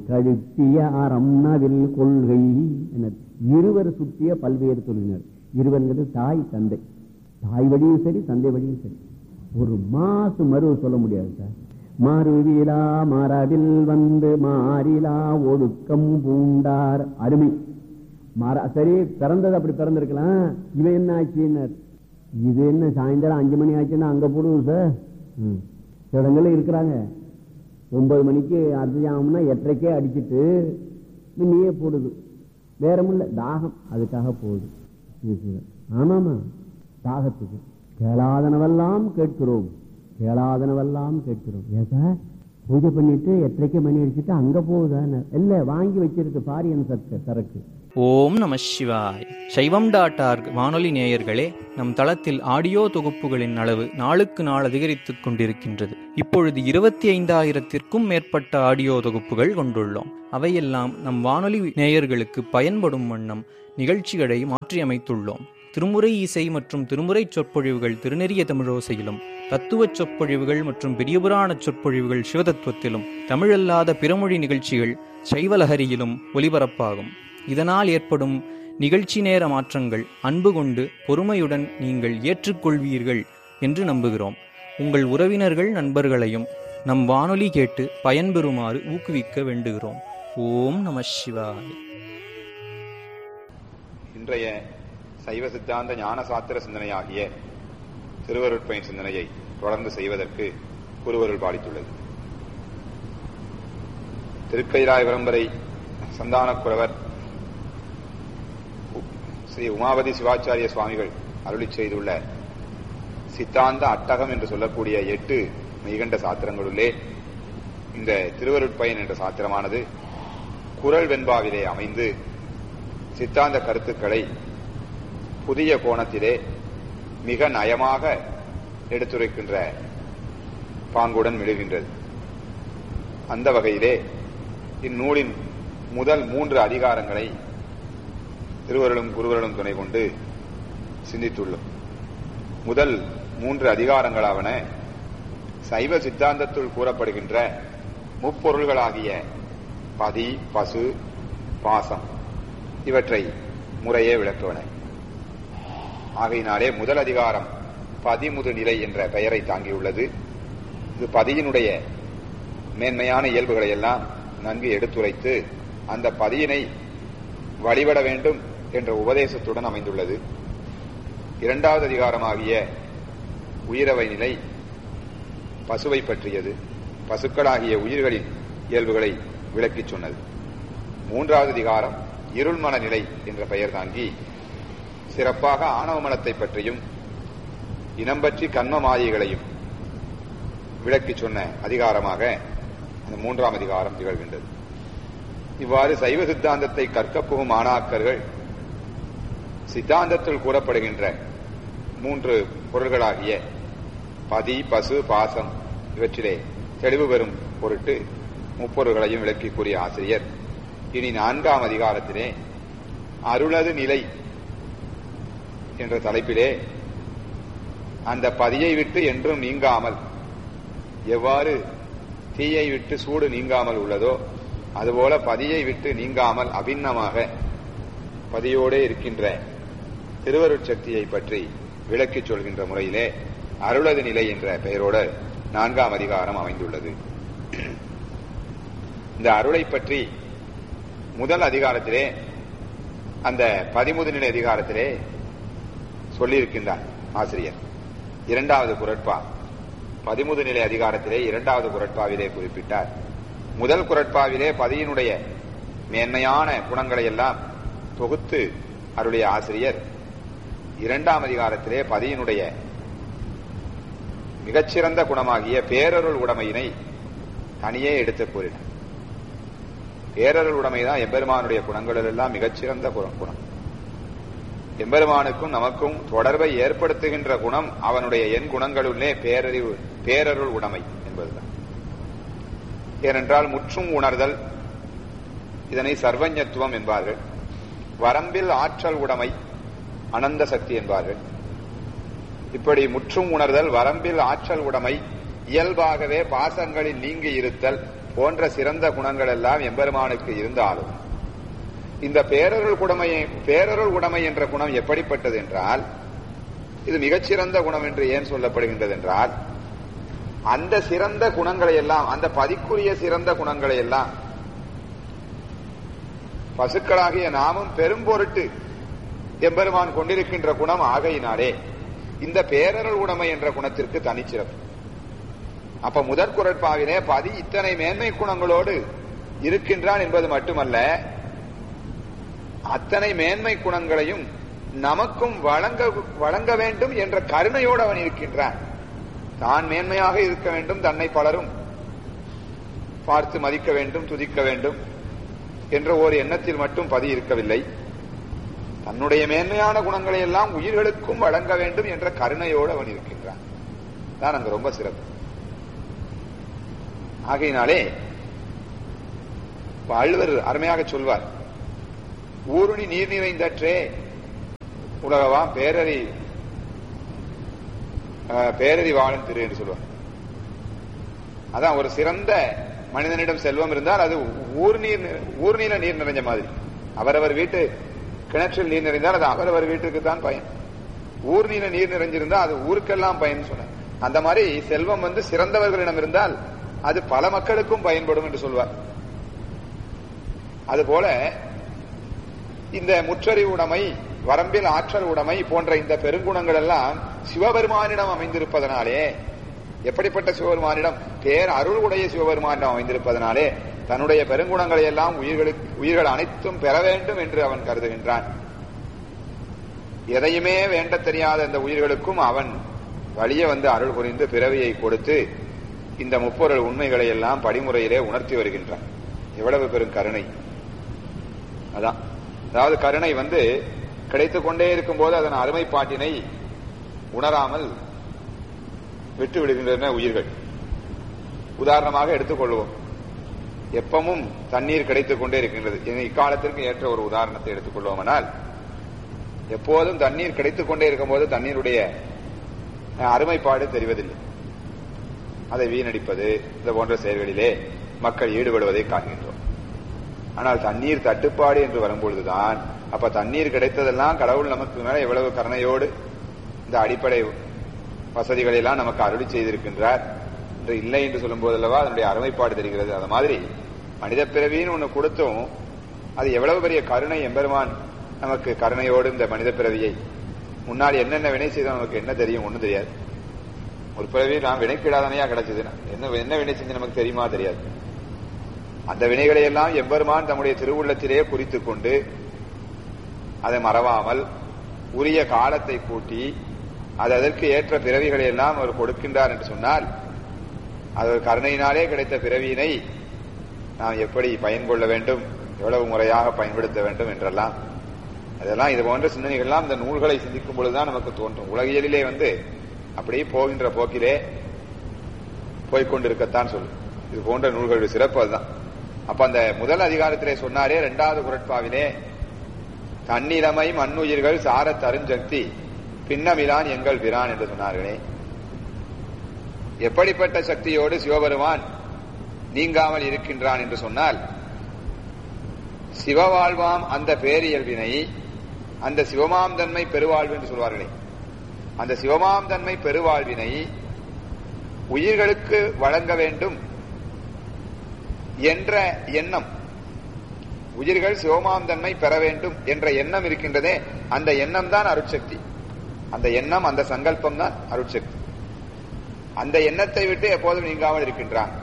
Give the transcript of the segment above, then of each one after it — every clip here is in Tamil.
கழுத்திய அறம்னவில் கொள்கை என இருவர் சுற்றிய பல்வேறு தொழிலினர் இருவருங்கிறது தாய் தந்தை தாய் வழியும் சரி தந்தை வழியும் சரி ஒரு மாசு மருவு சொல்ல முடியாது சார் மாறுவிலா மரபில் வந்து மாறிலா ஒடுக்கம் பூண்டார் அருமை மர சரி பிறந்தது அப்படி பிறந்திருக்கலாம் இவன் என்ன ஆச்சுன்னார் இது என்ன சாயந்தரம் அஞ்சு மணி ஆச்சுன்னா அங்க போடுவோம் சார் ம். சில இடங்கள்ல இருக்கிறாங்க ஒன்பது மணிக்கு அர்த்தஜாமம்னா எட்டரைக்கே அடிச்சிட்டு நீயே போடுது வேற இல்ல தாகம் அதுக்காக போகுது இது. ஆமாமா தாகத்துக்கு கேளாதனவெல்லாம் கேட்கிறோம் கேளாதனவெல்லாம் கேட்கிறோம் ஏன் சார் பூஜை பண்ணிட்டு எட்டரைக்கே மணி அடிச்சுட்டு அங்க போகுதா இல்ல வாங்கி வச்சிருக்கு பாரியன் சரக்கு சரக்கு ஓம் நம சிவாய் சைவம் டாட் ஆர்க் வானொலி நேயர்களே நம் தளத்தில் ஆடியோ தொகுப்புகளின் அளவு நாளுக்கு நாள் அதிகரித்துக் கொண்டிருக்கின்றது இப்பொழுது இருபத்தி ஐந்தாயிரத்திற்கும் மேற்பட்ட ஆடியோ தொகுப்புகள் கொண்டுள்ளோம் அவையெல்லாம் நம் வானொலி நேயர்களுக்கு பயன்படும் வண்ணம் நிகழ்ச்சிகளை மாற்றியமைத்துள்ளோம் திருமுறை இசை மற்றும் திருமுறை சொற்பொழிவுகள் திருநெறிய தமிழோசையிலும் தத்துவச் சொற்பொழிவுகள் மற்றும் பெரியபுராண சொற்பொழிவுகள் சிவதத்துவத்திலும் தமிழல்லாத பிறமொழி நிகழ்ச்சிகள் சைவலஹரியிலும் ஒலிபரப்பாகும் இதனால் ஏற்படும் நிகழ்ச்சி நேர மாற்றங்கள் அன்பு கொண்டு பொறுமையுடன் நீங்கள் ஏற்றுக்கொள்வீர்கள் என்று நம்புகிறோம் உங்கள் உறவினர்கள் நண்பர்களையும் நம் வானொலி கேட்டு பயன்பெறுமாறு ஊக்குவிக்க வேண்டுகிறோம் ஓம் நம சிவாய இன்றைய சைவ சித்தாந்த ஞான சாத்திர சிந்தனையாகிய திருவருட்பயன் சிந்தனையை தொடர்ந்து செய்வதற்கு குருவருள் பாலித்துள்ளது திருக்கைலாய விளம்பரை சந்தானக்குறவர் ஸ்ரீ உமாபதி சிவாச்சாரிய சுவாமிகள் அருளி செய்துள்ள சித்தாந்த அட்டகம் என்று சொல்லக்கூடிய எட்டு மெய்கண்ட சாத்திரங்களுள்ளே இந்த திருவருட்பயன் என்ற சாத்திரமானது குரல் வெண்பாவிலே அமைந்து சித்தாந்த கருத்துக்களை புதிய கோணத்திலே மிக நயமாக எடுத்துரைக்கின்ற பாங்குடன் விழுகின்றது அந்த வகையிலே இந்நூலின் முதல் மூன்று அதிகாரங்களை திருவருளும் குருவருளும் துணை கொண்டு சிந்தித்துள்ளோம் முதல் மூன்று அதிகாரங்களாவன சைவ சித்தாந்தத்துள் கூறப்படுகின்ற முப்பொருள்களாகிய பதி பசு பாசம் இவற்றை முறையே விளக்குவன ஆகையினாலே முதல் அதிகாரம் பதிமுது நிலை என்ற பெயரை தாங்கியுள்ளது இது பதியினுடைய மேன்மையான இயல்புகளை எல்லாம் நன்கு எடுத்துரைத்து அந்த பதியினை வழிபட வேண்டும் என்ற உபதேசத்துடன் அமைந்துள்ளது இரண்டாவது அதிகாரமாகிய உயிரவை நிலை பசுவை பற்றியது பசுக்களாகிய உயிர்களின் இயல்புகளை விளக்கிச் சொன்னது மூன்றாவது அதிகாரம் இருள்மன நிலை என்ற பெயர் தாங்கி சிறப்பாக ஆணவ மனத்தை பற்றியும் இனம் பற்றி கண்ம மாயைகளையும் விளக்கிச் சொன்ன அதிகாரமாக அந்த மூன்றாம் அதிகாரம் திகழ்கின்றது இவ்வாறு சைவ சித்தாந்தத்தை கற்கப் புகும் மாணாக்கர்கள் சித்தாந்தத்தில் கூறப்படுகின்ற மூன்று பொருள்களாகிய பதி பசு பாசம் இவற்றிலே தெளிவு பெறும் பொருட்டு முப்பொருள்களையும் விளக்கி கூறிய ஆசிரியர் இனி நான்காம் அதிகாரத்திலே அருளது நிலை என்ற தலைப்பிலே அந்த பதியை விட்டு என்றும் நீங்காமல் எவ்வாறு தீயை விட்டு சூடு நீங்காமல் உள்ளதோ அதுபோல பதியை விட்டு நீங்காமல் அபிண்ணமாக பதியோடே இருக்கின்ற திருவருட்சக்தியை பற்றி விளக்கிச் சொல்கின்ற முறையிலே அருளது நிலை என்ற பெயரோடு நான்காம் அதிகாரம் அமைந்துள்ளது இந்த அருளை பற்றி முதல் அதிகாரத்திலே அந்த பதிமுது நிலை அதிகாரத்திலே சொல்லியிருக்கின்றார் ஆசிரியர் இரண்டாவது குரட்பா பதிமுது நிலை அதிகாரத்திலே இரண்டாவது குரட்பாவிலே குறிப்பிட்டார் முதல் குரட்பாவிலே பதியினுடைய மேன்மையான குணங்களை எல்லாம் தொகுத்து அருளிய ஆசிரியர் இரண்டாம் அதிகாரத்திலே பதியினுடைய மிகச்சிறந்த குணமாகிய பேரருள் உடைமையினை தனியே எடுத்து கூறினார் பேரருள் உடைமைதான் எம்பெருமானுடைய குணங்களில் எல்லாம் மிகச்சிறந்த குணம் குணம் எம்பெருமானுக்கும் நமக்கும் தொடர்பை ஏற்படுத்துகின்ற குணம் அவனுடைய எண் குணங்களுள்ளே பேரறிவு பேரருள் உடைமை என்பதுதான் ஏனென்றால் முற்றும் உணர்தல் இதனை சர்வஞத்துவம் என்பார்கள் வரம்பில் ஆற்றல் உடைமை அனந்த சக்தி என்பார்கள் இப்படி முற்றும் உணர்தல் வரம்பில் ஆற்றல் உடைமை இயல்பாகவே பாசங்களில் நீங்கி இருத்தல் போன்ற சிறந்த குணங்கள் எல்லாம் எம்பெருமானுக்கு இருந்தாலும் இந்த பேரருள் குடமையை பேரருள் உடைமை என்ற குணம் எப்படிப்பட்டது என்றால் இது மிகச்சிறந்த குணம் என்று ஏன் சொல்லப்படுகின்றது என்றால் அந்த சிறந்த குணங்களை எல்லாம் அந்த பதிக்குரிய சிறந்த குணங்களை எல்லாம் பசுக்களாகிய நாமும் பெரும்பொருட்டு எம்பெருமான் கொண்டிருக்கின்ற குணம் ஆகையினாலே இந்த பேரருள் உடைமை என்ற குணத்திற்கு தனிச்சிறப்பு அப்ப முதற் குரட்பாவிலே பதி இத்தனை மேன்மை குணங்களோடு இருக்கின்றான் என்பது மட்டுமல்ல அத்தனை மேன்மை குணங்களையும் நமக்கும் வழங்க வழங்க வேண்டும் என்ற கருணையோடு அவன் இருக்கின்றான் தான் மேன்மையாக இருக்க வேண்டும் தன்னை பலரும் பார்த்து மதிக்க வேண்டும் துதிக்க வேண்டும் என்ற ஒரு எண்ணத்தில் மட்டும் பதி இருக்கவில்லை தன்னுடைய மேன்மையான குணங்களை எல்லாம் உயிர்களுக்கும் வழங்க வேண்டும் என்ற கருணையோடு அவன் இருக்கின்றான் தான் அங்க ரொம்ப சிறப்பு ஆகையினாலே அழுவர் அருமையாக சொல்வார் ஊருணி நீர் நிறைந்தற்றே உலகவா பேரறி பேரறி வாழும் திரு என்று சொல்லுவார் அதான் ஒரு சிறந்த மனிதனிடம் செல்வம் இருந்தால் அது ஊர் நீர் ஊர் நீல நீர் நிறைஞ்ச மாதிரி அவரவர் வீட்டு கிணற்றில் நீர் நிறைந்தால் அது அவரவர் வீட்டுக்கு தான் பயன் ஊர் நீல நீர் நிறைஞ்சிருந்தா அது ஊருக்கெல்லாம் பயன் சொன்ன அந்த மாதிரி செல்வம் வந்து சிறந்தவர்களிடம் இருந்தால் அது பல மக்களுக்கும் பயன்படும் என்று சொல்வார் அதுபோல இந்த முற்றறி உடைமை வரம்பில் ஆற்றல் உடைமை போன்ற இந்த பெருங்குணங்கள் எல்லாம் சிவபெருமானிடம் அமைந்திருப்பதனாலே எப்படிப்பட்ட சிவபெருமானிடம் பேர் அருள் உடைய சிவபெருமானிடம் அமைந்திருப்பதனாலே தன்னுடைய பெருங்குணங்களை எல்லாம் உயிர்களுக்கு உயிர்கள் அனைத்தும் பெற வேண்டும் என்று அவன் கருதுகின்றான் எதையுமே வேண்ட தெரியாத இந்த உயிர்களுக்கும் அவன் வழிய வந்து அருள் புரிந்து பிறவியை கொடுத்து இந்த முப்பொருள் உண்மைகளை எல்லாம் படிமுறையிலே உணர்த்தி வருகின்றான் எவ்வளவு பெரும் கருணை அதான் அதாவது கருணை வந்து கிடைத்துக் கொண்டே இருக்கும் போது அதன் அருமைப்பாட்டினை உணராமல் விட்டு விடுகின்றன உயிர்கள் உதாரணமாக எடுத்துக்கொள்வோம் எப்பவும் தண்ணீர் கிடைத்துக் கொண்டே இருக்கின்றது இக்காலத்திற்கு ஏற்ற ஒரு உதாரணத்தை எடுத்துக்கொள்வோமானால் எப்போதும் தண்ணீர் கிடைத்துக் கொண்டே இருக்கும் போது தண்ணீருடைய அருமைப்பாடு தெரிவதில்லை அதை வீணடிப்பது இந்த போன்ற செயல்களிலே மக்கள் ஈடுபடுவதை காண்கின்றோம் ஆனால் தண்ணீர் தட்டுப்பாடு என்று வரும்பொழுதுதான் அப்ப தண்ணீர் கிடைத்ததெல்லாம் கடவுள் நமக்கு மேல எவ்வளவு கருணையோடு இந்த அடிப்படை வசதிகளை எல்லாம் நமக்கு அருளி செய்திருக்கின்றார் என்று இல்லை என்று சொல்லும் போதல்லவா அதனுடைய அருமைப்பாடு தெரிகிறது அது மாதிரி மனித பிறவின்னு ஒண்ணு கொடுத்தும் அது எவ்வளவு பெரிய கருணை எம்பெருமான் நமக்கு கருணையோடு இந்த மனித பிறவியை முன்னாடி என்னென்ன வினை செய்தோம் நமக்கு என்ன தெரியும் ஒண்ணும் தெரியாது ஒரு பிறவி நான் வினைக்கிடாதனையா கிடைச்சது என்ன என்ன வினை செஞ்சு நமக்கு தெரியுமா தெரியாது அந்த வினைகளை எல்லாம் எம்பெருமான் தம்முடைய திருவுள்ளத்திலே குறித்துக் கொண்டு அதை மறவாமல் உரிய காலத்தை கூட்டி அது அதற்கு ஏற்ற பிறவிகளை எல்லாம் அவர் கொடுக்கின்றார் என்று சொன்னால் அது கருணையினாலே கிடைத்த பிறவியினை நாம் எப்படி பயன் கொள்ள வேண்டும் எவ்வளவு முறையாக பயன்படுத்த வேண்டும் என்றெல்லாம் அதெல்லாம் இது போன்ற சிந்தனைகள்லாம் இந்த நூல்களை சிந்திக்கும் பொழுதுதான் நமக்கு தோன்றும் உலகியலிலே வந்து அப்படியே போகின்ற போக்கிலே போய்கொண்டிருக்கத்தான் சொல்லும் இது போன்ற நூல்களுடைய சிறப்பு அதுதான் அப்ப அந்த முதல் அதிகாரத்திலே சொன்னாரே இரண்டாவது குரட்பாவிலே தன்னிலமை மண்ணுயிர்கள் சார தருஞ்சக்தி பின்னமிலான் எங்கள் பிரான் என்று சொன்னார்களே எப்படிப்பட்ட சக்தியோடு சிவபெருமான் நீங்காமல் இருக்கின்றான் என்று சொன்னால் சிவவாழ்வாம் அந்த பேரியல்வினை அந்த சிவமாம் தன்மை பெருவாழ்வு என்று சொல்வார்களே அந்த சிவமாம் தன்மை பெருவாழ்வினை உயிர்களுக்கு வழங்க வேண்டும் என்ற எண்ணம் உயிர்கள் சிவமாம் தன்மை பெற வேண்டும் என்ற எண்ணம் இருக்கின்றதே அந்த எண்ணம் தான் அருட்சக்தி அந்த எண்ணம் அந்த சங்கல்பம் தான் அருட்சக்தி அந்த எண்ணத்தை விட்டு எப்போதும் நீங்காமல் இருக்கின்றான்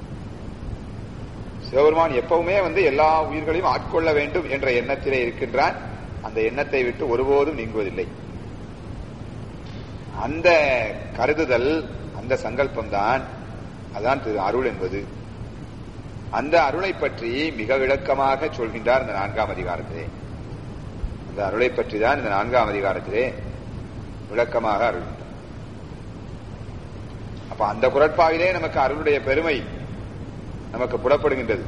சிவபெருமான் எப்பவுமே வந்து எல்லா உயிர்களையும் ஆட்கொள்ள வேண்டும் என்ற எண்ணத்திலே இருக்கின்றான் அந்த எண்ணத்தை விட்டு ஒருபோதும் நீங்குவதில்லை அந்த கருதுதல் அந்த சங்கல்பம் தான் அதான் திரு அருள் என்பது அந்த அருளை பற்றி மிக விளக்கமாக சொல்கின்றார் இந்த நான்காம் அதிகாரத்திலே அந்த அருளை பற்றி தான் இந்த நான்காம் அதிகாரத்திலே விளக்கமாக அருள் அப்ப அந்த குரட்பாவிலே நமக்கு அருளுடைய பெருமை நமக்கு புலப்படுகின்றது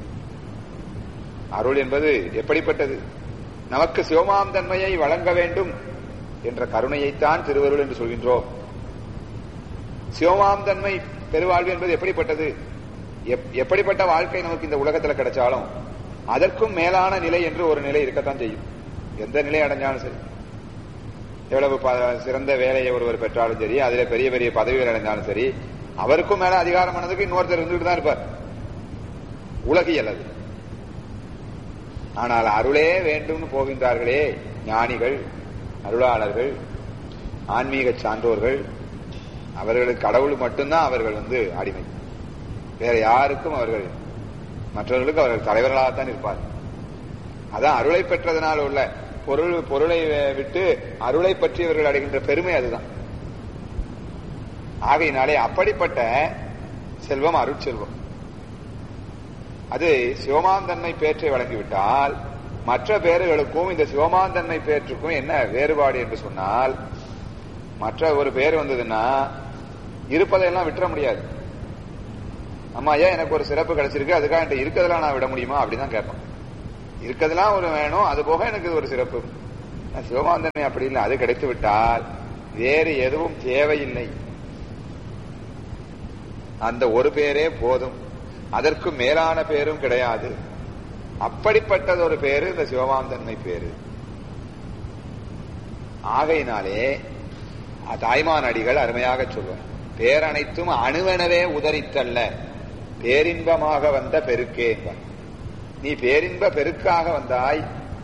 அருள் என்பது எப்படிப்பட்டது நமக்கு சிவமாம் தன்மையை வழங்க வேண்டும் என்ற கருணையைத்தான் திருவருள் என்று சொல்கின்றோம் சிவமாம் தன்மை பெருவாழ்வு என்பது எப்படிப்பட்டது எப்- எப்படிப்பட்ட வாழ்க்கை நமக்கு இந்த உலகத்துல கிடைச்சாலும் அதற்கும் மேலான நிலை என்று ஒரு நிலை இருக்கத்தான் செய்யும் எந்த நிலை அடைஞ்சாலும் சரி எவ்வளவு ப- சிறந்த வேலையை ஒருவர் பெற்றாலும் சரி அதுல பெரிய பெரிய பதவிகள் அடைந்தாலும் சரி அவருக்கும் மேல அதிகாரம் பண்ணதுக்கு இன்னொருத்தர் இருந்துட்டு தான் இருப்பார் உலகியல் அது ஆனால் அருளே வேண்டும்னு போகின்றார்களே ஞானிகள் அருளாளர்கள் ஆன்மீக சான்றோர்கள் அவர்களுக்கு கடவுள் மட்டும்தான் அவர்கள் வந்து அடிமை வேற யாருக்கும் அவர்கள் மற்றவர்களுக்கு அவர்கள் தலைவர்களாகத்தான் இருப்பார் அதான் அருளை பெற்றதனால் உள்ள பொருள் பொருளை விட்டு அருளை பற்றியவர்கள் அடைகின்ற பெருமை அதுதான் ஆகையினாலே அப்படிப்பட்ட செல்வம் அருட்செல்வம் அது சிவமாந்தன்மை பேற்றை வழங்கிவிட்டால் மற்ற பேர்களுக்கும் இந்த சிவமாந்தன்மை பேற்றுக்கும் என்ன வேறுபாடு என்று சொன்னால் மற்ற ஒரு பேர் வந்ததுன்னா இருப்பதையெல்லாம் விட்டுற முடியாது அம்மா ஐயா எனக்கு ஒரு சிறப்பு கிடைச்சிருக்கு அதுக்காக என்கிட்ட இருக்கிறதெல்லாம் நான் விட முடியுமா அப்படிதான் கேட்பேன் இருக்கிறதெல்லாம் ஒரு வேணும் அது போக எனக்கு இது ஒரு சிறப்பு நான் சிவமாந்தன்மை அப்படி இல்லை அது கிடைத்து விட்டால் வேறு எதுவும் தேவையில்லை அந்த ஒரு பேரே போதும் அதற்கு மேலான பேரும் கிடையாது அப்படிப்பட்டது ஒரு பேரு இந்த சிவமாந்தன்மை பேரு ஆகையினாலே தாய்மான் அடிகள் அருமையாக சொல்வார் பேரனைத்தும் அணுவெனவே உதறித்தல்ல பேரின்பமாக வந்த பெருக்கே என்பார் நீ பேரின்ப பெருக்காக வந்தாய்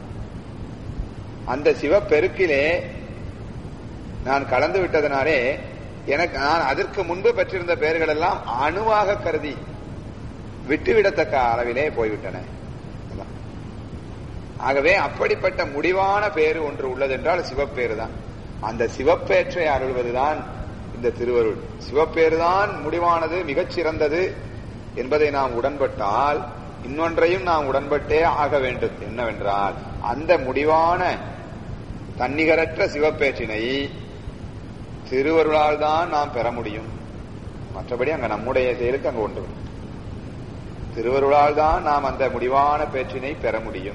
அந்த சிவப்பெருக்கிலே நான் கலந்து விட்டதனாலே எனக்கு நான் அதற்கு முன்பு பெற்றிருந்த பெயர்கள் எல்லாம் அணுவாக கருதி விட்டுவிடத்தக்க அளவிலே போய்விட்டன அதான். ஆகவே அப்படிப்பட்ட முடிவான பேரு ஒன்று உள்ளதென்றால் சிவப்பேறு தான் அந்த சிவப்பேற்றை அருள்வதுதான் இந்த திருவருள் சிவப்பேறு தான் முடிவானது மிகச் சிறந்தது என்பதை நாம் உடன்பட்டால் இன்னொன்றையும் நாம் உடன்பட்டே ஆக வேண்டும் என்னவென்றால் அந்த முடிவான தன்னிகரற்ற சிவப்பேற்றினை திருவருளால் தான் நாம் பெற முடியும் மற்றபடி அங்க நம்முடைய செயலுக்கு அங்க ஒன்று திருவருளால் தான் நாம் அந்த முடிவான பேற்றினை பெற முடியும்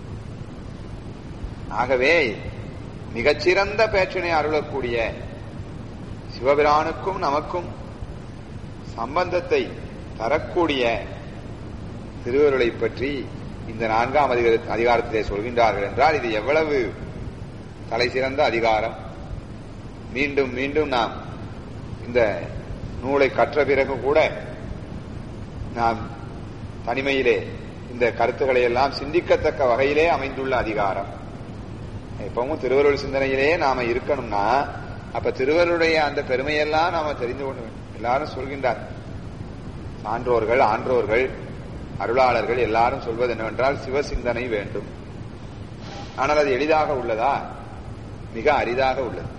ஆகவே மிகச்சிறந்த பேற்றினை அருளக்கூடிய சிவபிரானுக்கும் நமக்கும் சம்பந்தத்தை தரக்கூடிய திருவருளை பற்றி இந்த நான்காம் அதிகார- அதிகாரத்திலே சொல்கின்றார்கள் என்றால் இது எவ்வளவு தலை சிறந்த அதிகாரம் மீண்டும் மீண்டும் நாம் இந்த நூலை கற்ற பிறகு கூட நாம் தனிமையிலே இந்த கருத்துக்களை எல்லாம் சிந்திக்கத்தக்க வகையிலே அமைந்துள்ள அதிகாரம் எப்பவும் திருவருள் சிந்தனையிலே நாம இருக்கணும்னா அப்ப திருவருடைய அந்த பெருமையெல்லாம் நாம தெரிந்து கொள்ள வேண்டும் எல்லாரும் சொல்கின்றார் சான்றோர்கள் ஆன்றோர்கள் அருளாளர்கள் எல்லாரும் சொல்வது என்னவென்றால் சிவசிந்தனை வேண்டும் ஆனால் அது எளிதாக உள்ளதா மிக அரிதாக உள்ளது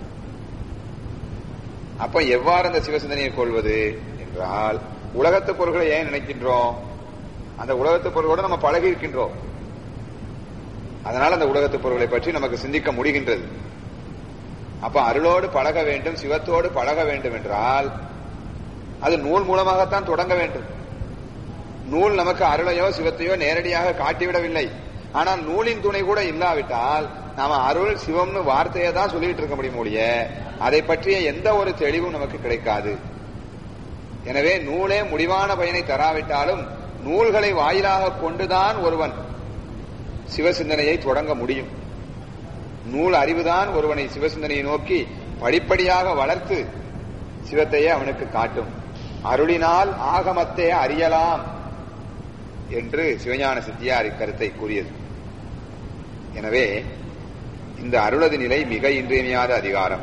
அப்ப எவ்வாறு அந்த சிவசிந்தனையை கொள்வது என்றால் உலகத்து பொருள்களை ஏன் நினைக்கின்றோம் அந்த உலகத்து பொருளோடு நம்ம பழகி இருக்கின்றோம் அதனால் அந்த உலகத்து பொருள்களை பற்றி நமக்கு சிந்திக்க முடிகின்றது அப்ப அருளோடு பழக வேண்டும் சிவத்தோடு பழக வேண்டும் என்றால் அது நூல் மூலமாகத்தான் தொடங்க வேண்டும் நூல் நமக்கு அருளையோ சிவத்தையோ நேரடியாக காட்டிவிடவில்லை ஆனால் நூலின் துணை கூட இல்லாவிட்டால் நாம அருள் சிவம்னு வார்த்தையை தான் சொல்லிட்டு இருக்க முடியும் ஒழிய அதை பற்றிய எந்த ஒரு தெளிவும் நமக்கு கிடைக்காது எனவே நூலே முடிவான பயனை தராவிட்டாலும் நூல்களை வாயிலாக கொண்டுதான் ஒருவன் சிவசிந்தனையை தொடங்க முடியும் நூல் அறிவுதான் ஒருவனை சிவசிந்தனையை நோக்கி படிப்படியாக வளர்த்து சிவத்தையே அவனுக்கு காட்டும் அருளினால் ஆகமத்தை அறியலாம் என்று சிவஞான சித்தியார் இக்கருத்தை கூறியது எனவே இந்த அருளது நிலை மிக இன்றியமையாத அதிகாரம்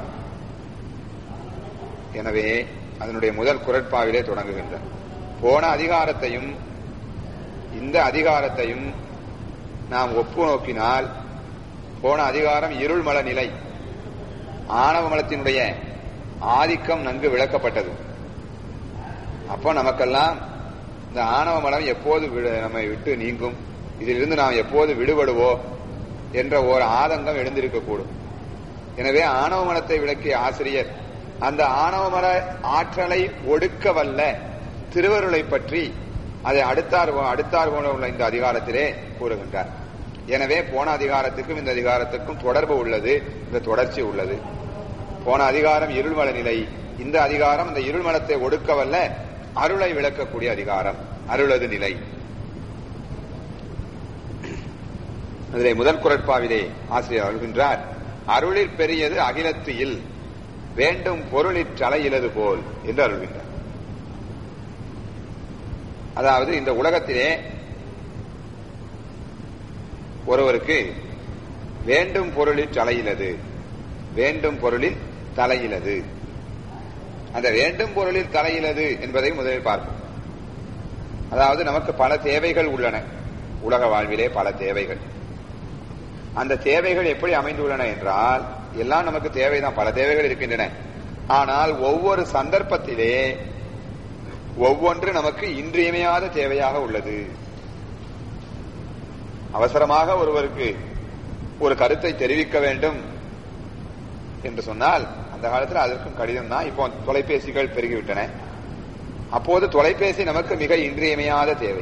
எனவே அதனுடைய முதல் குரட்பாவிலே தொடங்குகின்றன போன அதிகாரத்தையும் இந்த அதிகாரத்தையும் நாம் ஒப்பு நோக்கினால் போன அதிகாரம் இருள்மல நிலை ஆணவ மலத்தினுடைய ஆதிக்கம் நன்கு விளக்கப்பட்டது அப்போ நமக்கெல்லாம் இந்த ஆணவ மலம் எப்போது விடு- நம்மை விட்டு நீங்கும் இதிலிருந்து நாம் எப்போது விடுபடுவோ என்ற ஒரு ஆதங்கம் எழுந்திருக்கக்கூடும் எனவே ஆணவ மலத்தை விளக்கிய ஆசிரியர் அந்த ஆணவ மல ஆற்றலை ஒடுக்க வல்ல திருவருளை பற்றி அதை அடுத்தார் அடுத்தார் போல உள்ள இந்த அதிகாரத்திலே கூறுகின்றார் எனவே போன அதிகாரத்துக்கும் இந்த அதிகாரத்துக்கும் தொடர்பு உள்ளது இந்த தொடர்ச்சி உள்ளது போன அதிகாரம் இருள்மல நிலை இந்த அதிகாரம் இந்த இருள்மலத்தை ஒடுக்க வல்ல அருளை விளக்கக்கூடிய அதிகாரம் அருளது நிலை அதிலே முதல் குரட்பாவிலே ஆசிரியர் அருள்கின்றார் அருளில் பெரியது அகிலத்து இல் வேண்டும் பொருளிற் தலையிலது போல் என்று அருள்கின்றார் அதாவது இந்த உலகத்திலே ஒருவருக்கு வேண்டும் பொருளில் தலையிலது வேண்டும் பொருளில் தலையிலது அந்த வேண்டும் பொருளில் தலையிலது என்பதை முதலில் பார்ப்போம் அதாவது நமக்கு பல தேவைகள் உள்ளன உலக வாழ்விலே பல தேவைகள் அந்த தேவைகள் எப்படி அமைந்துள்ளன என்றால் எல்லாம் நமக்கு தேவைதான் பல தேவைகள் இருக்கின்றன ஆனால் ஒவ்வொரு சந்தர்ப்பத்திலே ஒவ்வொன்று நமக்கு இன்றியமையாத தேவையாக உள்ளது அவசரமாக ஒருவருக்கு ஒரு கருத்தை தெரிவிக்க வேண்டும் என்று சொன்னால் அந்த காலத்தில் அதற்கும் கடிதம் தான் இப்போ தொலைபேசிகள் பெருகிவிட்டன அப்போது தொலைபேசி நமக்கு மிக இன்றியமையாத தேவை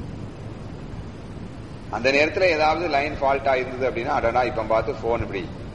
அந்த நேரத்தில் ஏதாவது லைன் ஃபால்ட்டா இருந்தது அப்படின்னா அடனா இப்ப பார்த்து போன் இப்படி